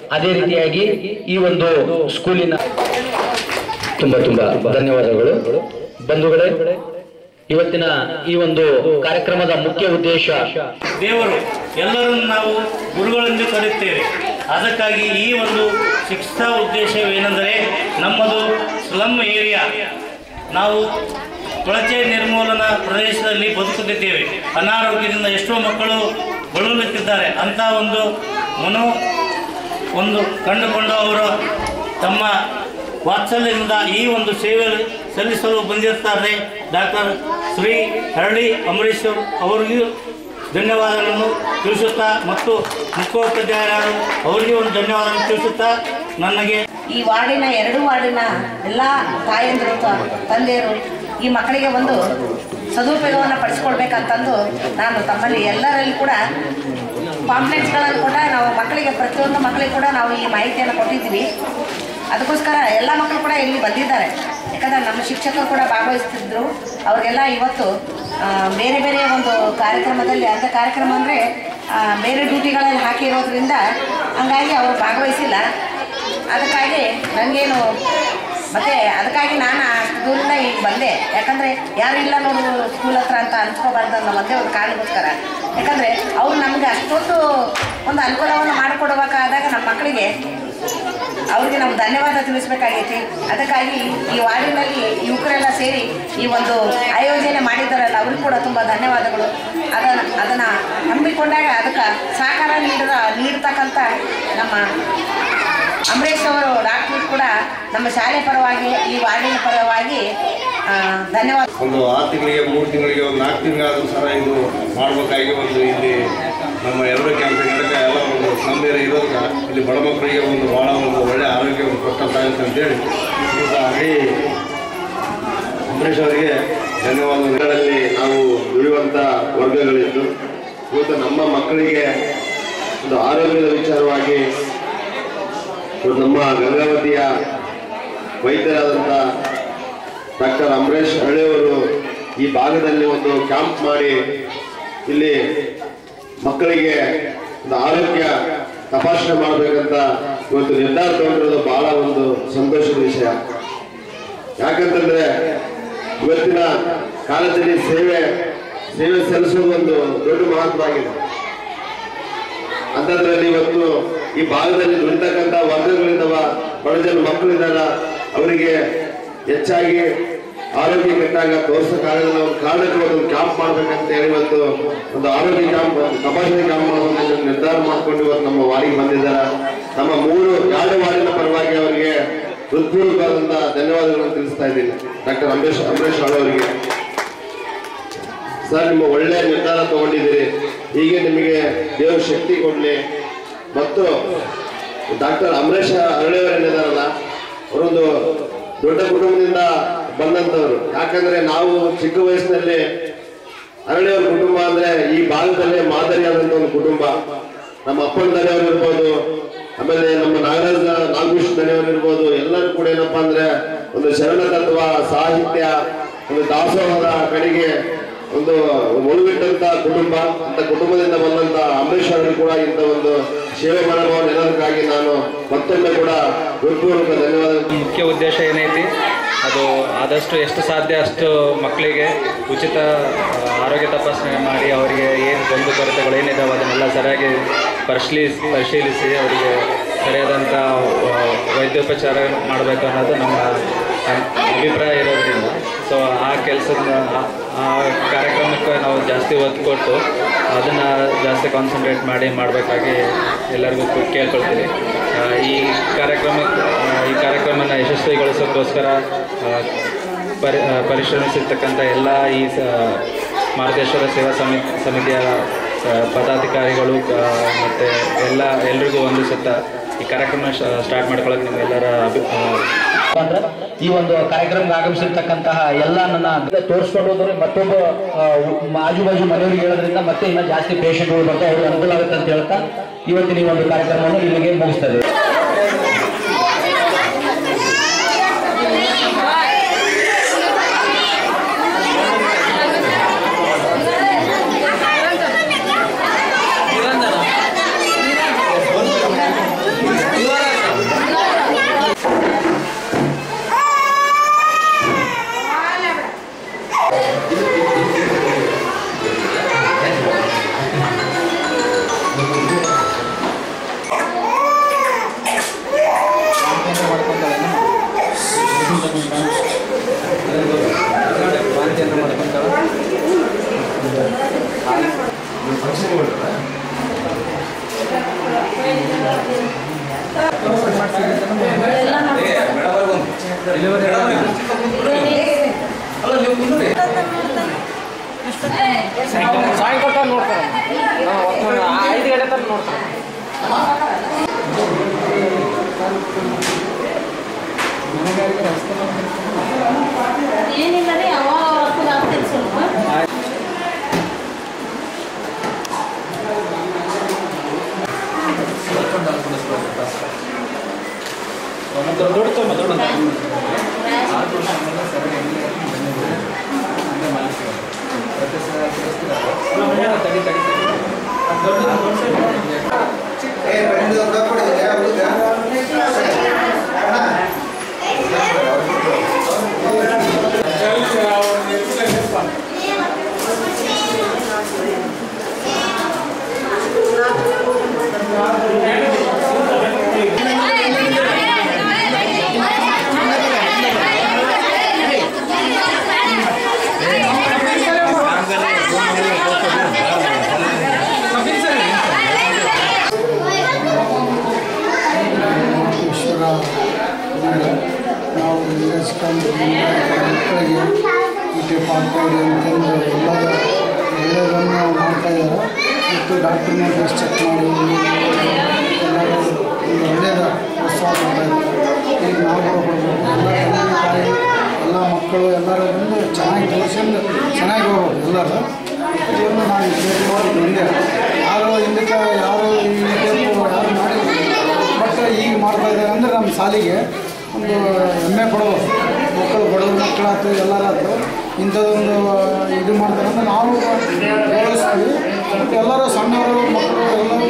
ಅದೇ ರೀತಿಯಾಗಿ ಈ ಒಂದು ಸ್ಕೂಲಿನ ತುಂಬಾ ತುಂಬಾ ಧನ್ಯವಾದಗಳು ಬಂಧುಗಳೇ ಇವತ್ತಿನ ಈ ಒಂದು ಕಾರ್ಯಕ್ರಮದ ಮುಖ್ಯ ಉದ್ದೇಶ ದೇವರು ಎಲ್ಲರನ್ನು ನಾವು ಗುರುಗಳೆಂದು ಕರೆಯುತ್ತೇವೆ ಅದಕ್ಕಾಗಿ ಈ ಒಂದು ಶಿಕ್ಷಾ ಉದ್ದೇಶವೇನೆಂದರೆ ನಮ್ಮದು ಸ್ಲಮ್ ಏರಿಯಾ ನಾವು ಕೊಳಚೆ ನಿರ್ಮೂಲನಾ ಪ್ರದೇಶದಲ್ಲಿ ಬದುಕುತ್ತಿದ್ದೇವೆ ಅನಾರೋಗ್ಯದಿಂದ ಎಷ್ಟೋ ಮಕ್ಕಳು ಬಳಲುತ್ತಿದ್ದಾರೆ ಅಂಥ ಒಂದು ಮನೋ ಒಂದು ಕಂಡುಕೊಂಡು ಅವರು ತಮ್ಮ ವಾತ್ಸಲ್ಯದಿಂದ ಈ ಒಂದು ಸೇವೆ ಸಲ್ಲಿಸಲು ಬಂದಿರ್ತಾರೆ ಡಾಕ್ಟರ್ ಶ್ರೀ ಹರಳಿ ಅಂಬರೀಶ್ ಅವರಿಗೂ ಧನ್ಯವಾದಗಳನ್ನು ತಿಳಿಸುತ್ತಾ ಮತ್ತು ಮುಖ್ಯೋಪಾಧ್ಯಾಯರು ಅವರಿಗೂ ಒಂದು ಧನ್ಯವಾದಗಳನ್ನು ತಿಳಿಸುತ್ತಾ ನನಗೆ ಈ ವಾರ್ಡಿನ ಎರಡು ವಾರ್ಡಿನ ಎಲ್ಲ ತಾಯಂದಿರು ತ- ತಂದೆಯರು ಈ ಮಕ್ಕಳಿಗೆ ಒಂದು ಸದುಪಯೋಗವನ್ನು ಪಡಿಸ್ಕೊಡ್ಬೇಕಂತಂದು ನಾನು ತಮ್ಮಲ್ಲಿ ಎಲ್ಲರಲ್ಲಿ ಕೂಡ ಪಾಂಪ್ಲೆಟ್ಸ್ಗಳನ್ನು ಕೂಡ ನಾವು ಮಕ್ಕಳಿಗೆ ಪ್ರತಿಯೊಂದು ಮಕ್ಕಳಿಗೆ ಕೂಡ ನಾವು ಈ ಮಾಹಿತಿಯನ್ನು ಕೊಟ್ಟಿದ್ದೀವಿ ಅದಕ್ಕೋಸ್ಕರ ಎಲ್ಲ ಮಕ್ಕಳು ಕೂಡ ಇಲ್ಲಿ ಬಂದಿದ್ದಾರೆ ಯಾಕಂದರೆ ನಮ್ಮ ಶಿಕ್ಷಕರು ಕೂಡ ಭಾಗವಹಿಸ್ತಿದ್ರು ಅವ್ರಿಗೆಲ್ಲ ಇವತ್ತು ಆ, ಬೇರೆ ಬೇರೆ ಒಂದು ಕಾರ್ಯಕ್ರಮದಲ್ಲಿ ಅಂಥ ಕಾರ್ಯಕ್ರಮ ಅಂದರೆ ಬೇರೆ ಡ್ಯೂಟಿಗಳಲ್ಲಿ ಹಾಕಿರೋದ್ರಿಂದ ಹಂಗಾಗಿ ಅವರು ಭಾಗವಹಿಸಿಲ್ಲ ಅದಕ್ಕಾಗಿ ನನಗೇನು ಮತ್ತೆ ಅದಕ್ಕಾಗಿ ನಾನು ಅಷ್ಟು ದೂರಿಂದ ಈಗ ಬಂದೆ ಯಾಕಂದರೆ ಯಾರು ಇಲ್ಲ ನೋಡು ಸ್ಕೂಲ್ ಹತ್ರ ಅಂತ ಅನ್ಸ್ಕೋಬಾರ್ದು ಅನ್ನೋ ಒಂದೇ ಒಂದು ಕಾರಣಕ್ಕೋಸ್ಕರ ಯಾಕಂದರೆ ಅವ್ರು ನಮಗೆ ಅಷ್ಟೊಂದು ಒಂದು ಅನುಕೂಲವನ್ನು ಮಾಡಿಕೊಡ್ಬೇಕಾದಾಗ ನಮ್ಮ ಮಕ್ಕಳಿಗೆ ಅವ್ರಿಗೆ ನಾವು ಧನ್ಯವಾದ ತಿಳಿಸ್ಬೇಕಾಗೈತಿ ಅದಕ್ಕಾಗಿ ಈ ವಾರ್ಡಿನಲ್ಲಿ ಯುವಕರೆಲ್ಲ ಸೇರಿ ಈ ಒಂದು ಆಯೋಜನೆ ಮಾಡಿದ್ದಾರಲ್ಲ ಅವ್ರಿಗೆ ಕೂಡ ತುಂಬ ಧನ್ಯವಾದಗಳು ಅದನ್ನು ಅದನ್ನು ಹಮ್ಮಿಕೊಂಡಾಗ ಅದಕ್ಕೆ ಸಹಕಾರ ನೀಡಿದ ನೀಡ್ತಕ್ಕಂಥ ನಮ್ಮ ಅಂಬರೀಷ್ ಅವರು ಡಾಕ್ಟರ್ ಕೂಡ ನಮ್ಮ ಶಾಲೆ ಪರವಾಗಿ ಈ ವಾರ್ಡಿನ ಪರವಾಗಿ ಆ, ಧನ್ಯವಾದ ಒಂದು ಆರು ತಿಂಗಳಿಗೆ ಮೂರು ತಿಂಗಳಿಗೆ ಒಂದು ನಾಲ್ಕು ತಿಂಗಳಾದರೂ ಸಹ ಇದು ಮಾಡಬೇಕಾಗಿ ಒಂದು ಇಲ್ಲಿ ನಮ್ಮ ಎರಡು ಕ್ಯಾಂಪ್ ಘಟಕ ಎಲ್ಲ ಒಂದು ಸಂಬೇರ ಇರೋದಕ್ಕೆ ಇಲ್ಲಿ ಬಡ ಮಕ್ಕಳಿಗೆ ಒಂದು ಭಾಳ ಒಂದು ಒಳ್ಳೆಯ ಆರೋಗ್ಯವನ್ನು ಕೊಟ್ಟಂತಾಗುತ್ತೆ ಅಂತೇಳಿ ಈಗ ಹಳ್ಳಿ ಅಂಬರೀಷ್ ಅವರಿಗೆ ಧನ್ಯವಾದಗಳಲ್ಲಿ ನಾವು ದುಡಿಯುವಂಥ ವರ್ಗಗಳಿದ್ದು ಇವತ್ತು ನಮ್ಮ ಮಕ್ಕಳಿಗೆ ಒಂದು ಆರೋಗ್ಯದ ವಿಚಾರವಾಗಿ ಇವತ್ತು ನಮ್ಮ ಗಂಗಾವತಿಯ ವೈದ್ಯರಾದಂಥ ಡಾಕ್ಟರ್ ಅಂಬರೀಷ್ ಹಳ್ಳಿಯವರು ಈ ಭಾಗದಲ್ಲಿ ಒಂದು ಕ್ಯಾಂಪ್ ಮಾಡಿ ಇಲ್ಲಿ ಮಕ್ಕಳಿಗೆ ಒಂದು ಆರೋಗ್ಯ ತಪಾಸಣೆ ಮಾಡಬೇಕಂತ ಇವತ್ತು ನಿರ್ಧಾರ ತಗೊಂಡಿರೋದು ಬಹಳ ಒಂದು ಸಂತೋಷದ ವಿಷಯ ಯಾಕಂತಂದ್ರೆ ಇವತ್ತಿನ ಕಾಲದಲ್ಲಿ ಸೇವೆ ಸೇವೆ ಸಲ್ಲಿಸೋದು ಒಂದು ದೊಡ್ಡ ಮಹತ್ವ ಆಗಿದೆ ಅಂಥದ್ರಲ್ಲಿ ಇವತ್ತು ಈ ಭಾಗದಲ್ಲಿ ದುಡಿತಕ್ಕಂಥ ವರ್ಗಗಳಿದ್ದಾವ ಬಡ ಜನ ಮಕ್ಕಳಿದ್ದಾರ ಅವರಿಗೆ ಹೆಚ್ಚಾಗಿ ಆರೋಗ್ಯ ಕೆಟ್ಟಾಗ ತೋರಿಸೋಕ್ಕಾಗಲ್ಲ ಒಂದು ಕಾರಣಕ್ಕೆ ಒಂದು ಕ್ಯಾಂಪ್ ಮಾಡ್ಬೇಕಂತ ಹೇಳಿ ಇವತ್ತು ಒಂದು ಆರೋಗ್ಯ ಕ್ಯಾಂಪ್ ತಪಾಸಣೆ ಕ್ಯಾಂಪ್ ಮಾಡೋದನ್ನ ನಿರ್ಧಾರ ಮಾಡ್ಕೊಂಡು ಇವತ್ತು ನಮ್ಮ ವಾರಿಗೆ ಬಂದಿದ್ದಾರೆ ನಮ್ಮ ಮೂರು ಎರಡು ವಾರ್ಡಿನ ಪರವಾಗಿ ಅವರಿಗೆ ಹೃತ್ಪೂರ್ವಕವಾದಂಥ ಧನ್ಯವಾದಗಳನ್ನು ತಿಳಿಸ್ತಾ ಇದ್ದೀನಿ ಡಾಕ್ಟರ್ ಅಂಬರೀಶ್ ಅಂಬರೀಶ್ ಆಳ್ ಅವರಿಗೆ ಸರ್ ನಿಮ್ಮ ಒಳ್ಳೆ ನಿರ್ಧಾರ ತಗೊಂಡಿದ್ದೀರಿ ಹೀಗೆ ನಿಮಗೆ ದೇವರು ಶಕ್ತಿ ಕೊಡಲಿ ಮತ್ತು ಡಾಕ್ಟರ್ ಅಮರೇಶ ಅರಳಿಯವರು ಏನಿದಾರಲ್ಲ ಅವರೊಂದು ದೊಡ್ಡ ಕುಟುಂಬದಿಂದ ಬಂದಂಥವ್ರು ಯಾಕಂದ್ರೆ ನಾವು ಚಿಕ್ಕ ವಯಸ್ಸಿನಲ್ಲಿ ಅರಳಿಯವ್ರ ಕುಟುಂಬ ಅಂದ್ರೆ ಈ ಭಾಗದಲ್ಲೇ ಮಾದರಿಯಾದಂಥ ಒಂದು ಕುಟುಂಬ ನಮ್ಮ ಅಪ್ಪನ ದರೆಯವರು ಇರ್ಬೋದು ಆಮೇಲೆ ನಮ್ಮ ನಾಗರಾಜ ನಾಗಭೂಷಣ್ ದರೆಯವರು ಇರ್ಬೋದು ಎಲ್ಲರೂ ಕೂಡ ಏನಪ್ಪಾ ಅಂದ್ರೆ ಒಂದು ಶರಣ ತತ್ವ ಸಾಹಿತ್ಯ ಒಂದು ದಾಸೋಹದ ಕಡೆಗೆ ಒಂದು ಒಳಗಿಟ್ಟಂತ ಕುಟುಂಬ ಅಂತ ಕುಟುಂಬದಿಂದ ಬಂದಂತ ಅಂಬರೀಷ್ ಅವರು ಕೂಡ ಇಂಥ ಒಂದು ಸೇವೆ ಮನೋಭಾವನೆ ಎಲ್ಲದಕ್ಕಾಗಿ ನಾನು ಮತ್ತೊಮ್ಮೆ ಕೂಡ ಹೃತ್ಪೂರ್ವಕ ಧನ್ಯವಾದ ಮುಖ್ಯ ಉದ್ದೇಶ ಏನೈತಿ ಅದು ಆದಷ್ಟು ಎಷ್ಟು ಸಾಧ್ಯ ಅಷ್ಟು ಮಕ್ಕಳಿಗೆ ಉಚಿತ ಆ, ಆರೋಗ್ಯ ತಪಾಸಣೆ ಮಾಡಿ ಅವರಿಗೆ ಏನು ಗೊಂದು ಕೊರತೆಗಳು ಏನಿದಾವೆ ಅದನ್ನೆಲ್ಲ ಸರಿಯಾಗಿ ಪರಿಶೀಲಿಸಿ ಪರಿಶೀಲಿಸಿ ಅವರಿಗೆ ಸರಿಯಾದಂಥ ಆ, ವೈದ್ಯೋಪಚಾರ ಮಾಡಬೇಕು ಅನ್ನೋದು ನಮ್ಮ ಅನ್- ಅಭಿಪ್ರಾಯ ಇರೋದ್ರಿಂದ ಸೊ ಆ ಕೆಲಸದ ಆ ಕಾರ್ಯಕ್ರಮಕ್ಕೆ ನಾವು ಜಾಸ್ತಿ ಒತ್ತು ಕೊಟ್ಟು ಅದನ್ನು ಜಾಸ್ತಿ ಕಾನ್ಸಂಟ್ರೇಟ್ ಮಾಡಿ ಮಾಡಬೇಕಾಗಿ ಎಲ್ಲರಿಗೂ ಕೂ- ಕೇಳ್ಕೊಳ್ತೀವಿ ಆ, ಈ ಕಾರ್ಯಕ್ರಮಕ್ಕೆ ಆ, ಈ ಕಾರ್ಯಕ್ರಮನ ಯಶಸ್ವಿಗೊಳಿಸೋಕ್ಕೋಸ್ಕರ ಆ, ಪರಿ ಆ, ಪರಿಶ್ರಮಿಸಿರ್ತಕ್ಕಂಥ ಎಲ್ಲ ಈ ಸ ಮಾರ್ಗೇಶ್ವರ ಸೇವಾ ಸಮಿತಿ ಸಮಿತಿಯ ಆ, ಪದಾಧಿಕಾರಿಗಳು ಮತ್ತು ಎಲ್ಲ ಎಲ್ರಿಗೂ ಒಂದು ಸುತ್ತ ಈ ಕಾರ್ಯಕ್ರಮ ಸ್ಟಾರ್ಟ್ ಮಾಡ್ಕೊಳ್ಳೋಕೆ ನಿಮ್ಮೆಲ್ಲರ ಅಭಿ ಆ, ಅಂದ್ರೆ ಈ ಒಂದು ಕಾರ್ಯಕ್ರಮಕ್ಕೆ ಆಗಮಿಸಿರ್ತಕ್ಕಂತಹ ಎಲ್ಲ ನನ್ನ ತೋರಿಸ್ಕೊಂಡು ಹೋದ್ರೆ ಮತ್ತೊಬ್ಬ ಆ, ಆಜು ಬಾಜು ಮನೆಯವರಿಗೆ ಹೇಳೋದ್ರಿಂದ ಮತ್ತೆ ಇನ್ನ ಜಾಸ್ತಿ ಪೇಷಂಟ್ಗಳು ಬರ್ತಾರೆ ಅವ್ರಿಗೆ ಅನುಕೂಲ ಆಗುತ್ತೆ ಅಂತ ಹೇಳ್ತಾ ಇವತ್ತಿನ ಈ ಒಂದು ಕಾರ್ಯಕ್ರಮವನ್ನು ಇಲ್ಲಿಗೆ ಮುಗಿಸ್ತದೆ ಈ ಸಾಯಂಕಾಲ ನೋಡ್ತಾರೆ ಐದು ಗಂಟೆ ತನಕ ನೋಡ್ತಾರೆ ಏನಿಲ್ಲ ರೀ ಅವಾಗ ಅವಾಗ ಆಗ್ತೈತೆ ಸ್ವಲ್ಪ ಈಶ್ವರ ನಾವು ಇಂಗ್ಲಿಷ್ಕೊಂಡು ಮಕ್ಕಳಿಗೆ ಈ ಟೈಪ್ ಆಗ್ತಾ ಇದೆ ಅಂತಂದು ಎಲ್ಲರ ಒಳ್ಳೆಯದನ್ನು ಮಾಡ್ತಾ ಇದ್ದಾರೆ ಮತ್ತು ಡಾಕ್ಟ್ರನ್ನ ಬೇಸ್ ಚೆಕ್ ಮಾಡಿ ಎಲ್ಲರೂ ಒಂದು ಒಳ್ಳೆಯದ ಪ್ರೋತ್ಸಾಹ ಮಾಡ್ತಾ ಇದ್ದಾರೆ ಈಗ ನಾವು ಕೂಡ ಕೊಡಬೇಕು ಎಲ್ಲ ತಂದೆ ತಾಯಿ ಎಲ್ಲ ಮಕ್ಕಳು ಎಲ್ಲರೂ ಬಂದು ಚೆನ್ನಾಗಿ ತೋರಿಸ್ಕೊಂಡು ಚೆನ್ನಾಗಿ ಹೋಗ್ಬೇಕು ಎಲ್ಲರೂ ಇದನ್ನು ನಾವು ಕೇಳ್ಬೋದು ಹಿಂದೆ ಯಾರು ಹಿಂದಕ್ಕೆ ಯಾರು ಈ ಟೈಪು ಯಾರು ಮಾಡಿ ಬಟ್ ಈಗ ಮಾಡ್ತಾ ಇದ್ದಾರೆ ಅಂದರೆ ನಮ್ಮ ಶಾಲಿಗೆ ಒಂದು ಹೆಮ್ಮೆ ಪಡ್ಬೋದು ಮಕ್ಕಳು ಬಡವ್ರ ಮಕ್ಕಳಾಯ್ತು ಎಲ್ಲರಾಯ್ತು ಇಂಥದ್ದೊಂದು ಇದು ಮಾಡ್ತಾರೆ ಅಂದರೆ ನಾವು ಗೌರವಿಸ್ತೀವಿ ಮತ್ತು ಎಲ್ಲರೂ ಸಣ್ಣವರು ಮಕ್ಕಳು ಎಲ್ಲರೂ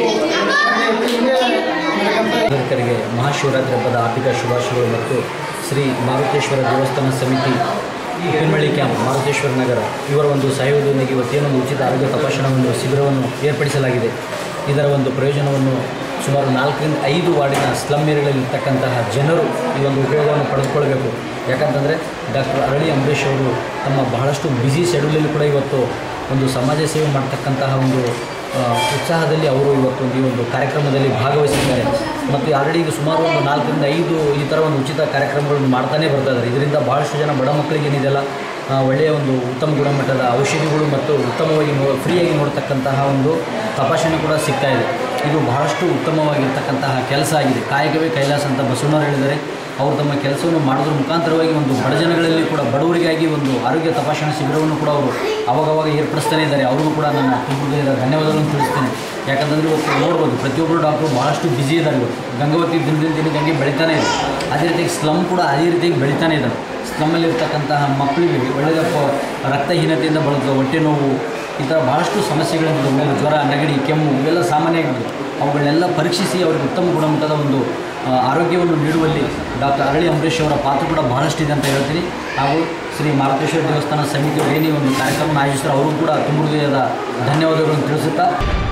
ಹಿಂಗೆ ನಡ್ಕೊಂತ ನಾಗರಿಕರಿಗೆ ಮಹಾಶಿವರಾತ್ರಿ ಹಬ್ಬದ ಆರ್ಥಿಕ ಶುಭಾಶಯಗಳು ಮತ್ತು ಶ್ರೀ ಮಾರುತೇಶ್ವರ ದೇವಸ್ಥಾನ ಸಮಿತಿ ಹಿನ್ಮಳ್ಳಿ ಕ್ಯಾಂಪ್ ಮಾರುತೇಶ್ವರ ನಗರ ಇವರ ಒಂದು ಸಹಯೋಗದೊಂದಿಗೆ ಇವತ್ತೇನೊಂದು ಒಂದು ಉಚಿತ ಆರೋಗ್ಯ ತಪಾಸಣಾ ಒಂದು ಶಿಬಿರವನ್ನು ಏರ್ಪಡಿಸಲಾಗಿದೆ ಇದರ ಒಂದು ಪ್ರಯೋಜನವನ್ನು ಸುಮಾರು ನಾಲ್ಕರಿಂದ ಐದು ವಾರ್ಡಿನ ಸ್ಲಮ್ ಏರಿಯಾಗಳಲ್ಲಿರ್ತಕ್ಕಂತಹ ಜನರು ಈ ಒಂದು ಉಪಯೋಗವನ್ನು ಪಡೆದುಕೊಳ್ಬೇಕು ಯಾಕಂತಂದರೆ ಡಾಕ್ಟರ್ ಅರಳಿ ಅಂಬರೀಷ್ ಅವರು ತಮ್ಮ ಬಹಳಷ್ಟು ಬ್ಯುಸಿ ಶೆಡ್ಯೂಲಲ್ಲಿ ಕೂಡ ಇವತ್ತು ಒಂದು ಸಮಾಜ ಸೇವೆ ಮಾಡ್ತಕ್ಕಂತಹ ಒಂದು ಆ, ಉತ್ಸಾಹದಲ್ಲಿ ಅವರು ಇವತ್ತು ಈ ಒಂದು ಕಾರ್ಯಕ್ರಮದಲ್ಲಿ ಭಾಗವಹಿಸಿದ್ದಾರೆ ಮತ್ತು ಆಲ್ರೆಡಿ ಈಗ ಸುಮಾರು ಒಂದು ನಾಲ್ಕರಿಂದ ಐದು ಈ ಥರ ಒಂದು ಉಚಿತ ಕಾರ್ಯಕ್ರಮಗಳನ್ನು ಮಾಡ್ತಾನೆ ಬರ್ತಾ ಇದ್ದಾರೆ ಇದರಿಂದ ಭಾಳಷ್ಟು ಜನ ಬಡ ಮಕ್ಕಳಿಗೆ ಏನಿದೆಯಲ್ಲ ಆ, ಒಳ್ಳೆಯ ಒಂದು ಉತ್ತಮ ಗುಣಮಟ್ಟದ ಔಷಧಿಗಳು ಮತ್ತು ಉತ್ತಮವಾಗಿ ನೋ ಫ್ರೀಯಾಗಿ ನೋಡ್ತಕ್ಕಂತಹ ಒಂದು ತಪಾಸಣೆ ಕೂಡ ಸಿಗ್ತಾ ಇದೆ ಇದು ಬಹಳಷ್ಟು ಉತ್ತಮವಾಗಿರ್ತಕ್ಕಂತಹ ಕೆಲಸ ಆಗಿದೆ ಕಾಯಕವೇ ಕೈಲಾಸ ಅಂತ ಬಸವಣ್ಣವ್ರು ಹೇಳಿದ್ದಾರೆ ಅವರು ತಮ್ಮ ಕೆಲಸವನ್ನು ಮಾಡೋದ್ರ ಮುಖಾಂತರವಾಗಿ ಒಂದು ಬಡ ಜನಗಳಲ್ಲಿ ಕೂಡ ಬಡವರಿಗಾಗಿ ಒಂದು ಆರೋಗ್ಯ ತಪಾಸಣಾ ಶಿಬಿರವನ್ನು ಕೂಡ ಅವರು ಅವಾಗವಾಗ ಏರ್ಪಡಿಸ್ತಾನೆ ಇದ್ದಾರೆ ಅವ್ರಿಗೂ ಕೂಡ ನಾನು ತುಂಬ ಧನ್ಯವಾದಗಳನ್ನು ತಿಳಿಸ್ತೇನೆ ಯಾಕಂತಂದರೆ ಇವತ್ತು ನೋಡ್ಬೋದು ಪ್ರತಿಯೊಬ್ಬರು ಡಾಕ್ಟ್ರು ಭಾಳಷ್ಟು ಬ್ಯುಸಿ ಇದ್ದಾರೆ ಇವತ್ತು ಗಂಗಾವತಿ ದಿನದಿಂದ ದಿನಕ್ಕೆ ಹಂಗೆ ಬೆಳಿತಾನೆ ಇದೆ ಅದೇ ರೀತಿಯಾಗಿ ಸ್ಲಮ್ ಕೂಡ ಅದೇ ರೀತಿಯಾಗಿ ಬೆಳಿತಾನೆ ಇದ್ದಾರೆ ಸ್ಲಮ್ಮಲ್ಲಿರ್ತಕ್ಕಂತಹ ಮಕ್ಕಳಿಗೆ ಒಳ್ಳೆಯದಪ್ಪ ರಕ್ತಹೀನತೆಯಿಂದ ಬಳಲುತ್ತದೆ ಹೊಟ್ಟೆ ನೋವು ಈ ಥರ ಭಾಳಷ್ಟು ಸಮಸ್ಯೆಗಳಿರ್ತವೆ ಜ್ವರ ನೆಗಡಿ ಕೆಮ್ಮು ಇವೆಲ್ಲ ಸಾಮಾನ್ಯವಾಗಿದ್ದು ಅವುಗಳನ್ನೆಲ್ಲ ಪರೀಕ್ಷಿಸಿ ಅವರಿಗೆ ಉತ್ತಮ ಗುಣಮಟ್ಟದ ಒಂದು ಆ, ಆರೋಗ್ಯವನ್ನು ನೀಡುವಲ್ಲಿ ಡಾಕ್ಟರ್ ಅರಳಿ ಅಂಬರೀಷ್ ಅವರ ಪಾತ್ರ ಕೂಡ ಬಹಳಷ್ಟಿದೆ ಅಂತ ಹೇಳ್ತೀನಿ ಹಾಗೂ ಶ್ರೀ ಮಾರುತೇಶ್ವರ ದೇವಸ್ಥಾನ ಸಮಿತಿಯವರು ಏನೇ ಒಂದು ಕಾರ್ಯಕ್ರಮ ಆಯೋಜಿಸಿದ್ರು ಅವರು ಕೂಡ ತುಂಬ ಹೃದಯದ ಧನ್ಯವಾದಗಳನ್ನು ತಿಳಿಸುತ್ತಾ